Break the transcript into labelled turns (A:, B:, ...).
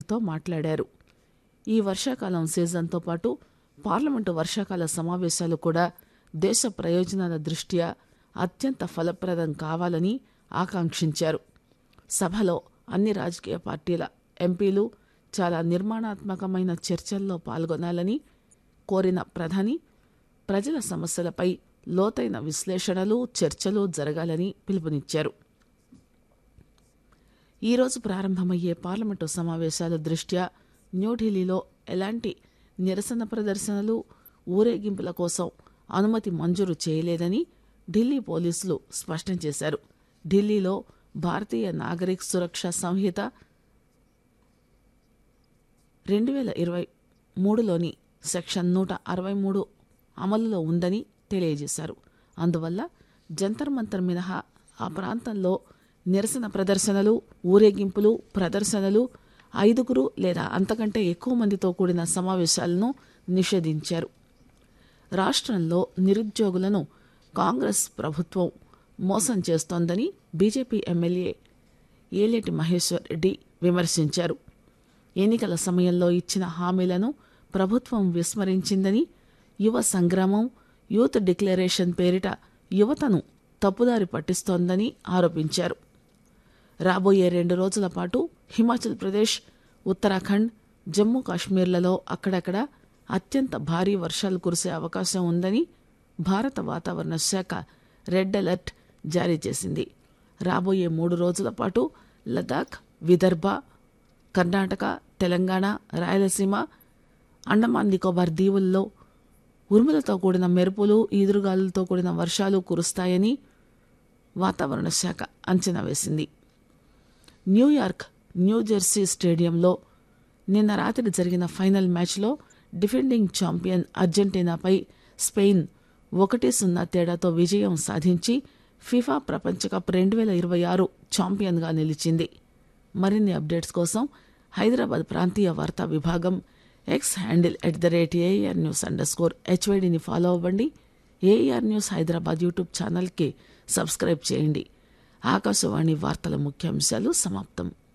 A: ప్రతినిధులతో మాట్లాడారు ఈ వర్షాకాలం సీజన్తో పాటు పార్లమెంటు వర్షాకాల సమావేశాలు కూడా దేశ ప్రయోజనాల దృష్ట్యా అత్యంత ఫలప్రదం కావాలని ఆకాంక్షించారు సభలో అన్ని రాజకీయ పార్టీల ఎంపీలు చాలా నిర్మాణాత్మకమైన చర్చల్లో పాల్గొనాలని కోరిన ప్రధాని ప్రజల సమస్యలపై లోతైన విశ్లేషణలు చర్చలు జరగాలని పిలుపునిచ్చారు ఈరోజు ప్రారంభమయ్యే పార్లమెంటు సమావేశాల దృష్ట్యా న్యూఢిల్లీలో ఎలాంటి నిరసన ప్రదర్శనలు ఊరేగింపుల కోసం అనుమతి మంజూరు చేయలేదని ఢిల్లీ పోలీసులు స్పష్టం చేశారు ఢిల్లీలో భారతీయ నాగరిక్ సురక్ష సంహిత రెండు వేల ఇరవై మూడులోని సెక్షన్ నూట అరవై మూడు అమలులో ఉందని తెలియజేశారు అందువల్ల జంతర్ మంతర్ మినహా ఆ ప్రాంతంలో నిరసన ప్రదర్శనలు ఊరేగింపులు ప్రదర్శనలు ఐదుగురు లేదా అంతకంటే ఎక్కువ మందితో కూడిన సమావేశాలను నిషేధించారు రాష్ట్రంలో నిరుద్యోగులను కాంగ్రెస్ ప్రభుత్వం మోసం చేస్తోందని బీజేపీ ఎమ్మెల్యే ఏలేటి మహేశ్వర్ రెడ్డి విమర్శించారు ఎన్నికల సమయంలో ఇచ్చిన హామీలను ప్రభుత్వం విస్మరించిందని యువ సంగ్రామం యూత్ డిక్లరేషన్ పేరిట యువతను తప్పుదారి పట్టిస్తోందని ఆరోపించారు రాబోయే రెండు రోజుల పాటు హిమాచల్ ప్రదేశ్ ఉత్తరాఖండ్ జమ్మూ కాశ్మీర్లలో అక్కడక్కడ అత్యంత భారీ వర్షాలు కురిసే అవకాశం ఉందని భారత వాతావరణ శాఖ రెడ్ అలర్ట్ జారీ చేసింది రాబోయే మూడు రోజుల పాటు లదాఖ్ విదర్భ కర్ణాటక తెలంగాణ రాయలసీమ అండమాన్ నికోబార్ దీవుల్లో ఉరుములతో కూడిన మెరుపులు ఈదురుగాలులతో కూడిన వర్షాలు కురుస్తాయని వాతావరణ శాఖ అంచనా వేసింది న్యూయార్క్ న్యూజెర్సీ స్టేడియంలో నిన్న రాత్రి జరిగిన ఫైనల్ మ్యాచ్లో డిఫెండింగ్ ఛాంపియన్ అర్జెంటీనాపై స్పెయిన్ ఒకటి సున్నా తేడాతో విజయం సాధించి ఫిఫా ప్రపంచ కప్ రెండు వేల ఇరవై ఆరు ఛాంపియన్గా నిలిచింది మరిన్ని అప్డేట్స్ కోసం హైదరాబాద్ ప్రాంతీయ వార్తా విభాగం X handle at the rate AIR news underscore హెచ్వైడిని ఫాలో అవ్వండి ఏఆర్ న్యూస్ హైదరాబాద్ యూట్యూబ్ ఛానల్కి సబ్స్క్రైబ్ చేయండి ఆకాశవాణి వార్తల ముఖ్యాంశాలు సమాప్తం